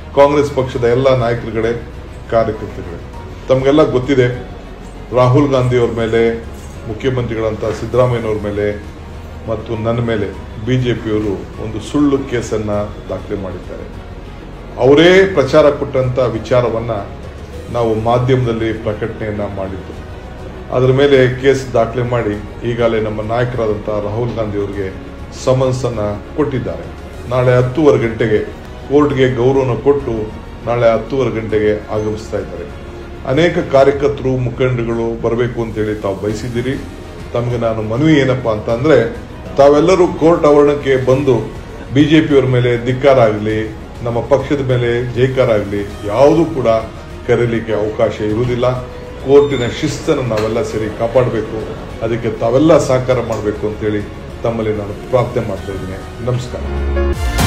ಕಾಂಗ್ರೆಸ್ ಪಕ್ಷದ ಎಲ್ಲ ನಾಯಕರುಗಳೇ ಕಾರ್ಯಕರ್ತರುಗಳೇ ತಮಗೆಲ್ಲ ಗೊತ್ತಿದೆ ರಾಹುಲ್ ಗಾಂಧಿಯವ್ರ ಮೇಲೆ ಮುಖ್ಯಮಂತ್ರಿಗಳಂತ ಸಿದ್ದರಾಮಯ್ಯನವ್ರ ಮೇಲೆ ಮತ್ತು ನನ್ನ ಮೇಲೆ ಬಿಜೆಪಿಯವರು ಒಂದು ಸುಳ್ಳು ಕೇಸನ್ನ ದಾಖಲೆ ಮಾಡಿದ್ದಾರೆ ಅವರೇ ಪ್ರಚಾರ ಕೊಟ್ಟಂತ ವಿಚಾರವನ್ನ ನಾವು ಮಾಧ್ಯಮದಲ್ಲಿ ಪ್ರಕಟಣೆಯನ್ನ ಮಾಡಿದ್ದು ಅದರ ಮೇಲೆ ಕೇಸ್ ದಾಖಲೆ ಮಾಡಿ ಈಗಾಗಲೇ ನಮ್ಮ ನಾಯಕರಾದಂತಹ ರಾಹುಲ್ ಗಾಂಧಿ ಅವರಿಗೆ ಸಮನ್ಸ್ ಅನ್ನ ಕೊಟ್ಟಿದ್ದಾರೆ ನಾಳೆ ಹತ್ತೂವರೆ ಗಂಟೆಗೆ ಕೋರ್ಟ್ಗೆ ಗೌರವನ ಕೊಟ್ಟು ನಾಳೆ ಹತ್ತೂವರೆ ಗಂಟೆಗೆ ಆಗಮಿಸ್ತಾ ಇದ್ದಾರೆ ಅನೇಕ ಕಾರ್ಯಕರ್ತರು ಮುಖಂಡರುಗಳು ಬರಬೇಕು ಅಂತೇಳಿ ತಾವು ಬಯಸಿದ್ದೀರಿ ತಮಗೆ ನಾನು ಮನವಿ ಏನಪ್ಪಾ ಅಂತ ಅಂದ್ರೆ ತಾವೆಲ್ಲರೂ ಕೋರ್ಟ್ ಆವರಣಕ್ಕೆ ಬಂದು ಬಿಜೆಪಿಯವರ ಮೇಲೆ ಧಿಕ್ಕಾರ ಆಗಲಿ ನಮ್ಮ ಪಕ್ಷದ ಮೇಲೆ ಜೈಕಾರ ಆಗಲಿ ಯಾವುದೂ ಕೂಡ ಕರೀಲಿಕ್ಕೆ ಅವಕಾಶ ಇರುವುದಿಲ್ಲ ಕೋರ್ಟಿನ ಶಿಸ್ತನ್ನು ನಾವೆಲ್ಲ ಸೇರಿ ಕಾಪಾಡಬೇಕು ಅದಕ್ಕೆ ತಾವೆಲ್ಲ ಸಹಕಾರ ಮಾಡಬೇಕು ಅಂತೇಳಿ ತಮ್ಮಲ್ಲಿ ನಾನು ಪ್ರಾರ್ಥನೆ ಮಾಡ್ತಾ ಇದ್ದೀನಿ ನಮಸ್ಕಾರ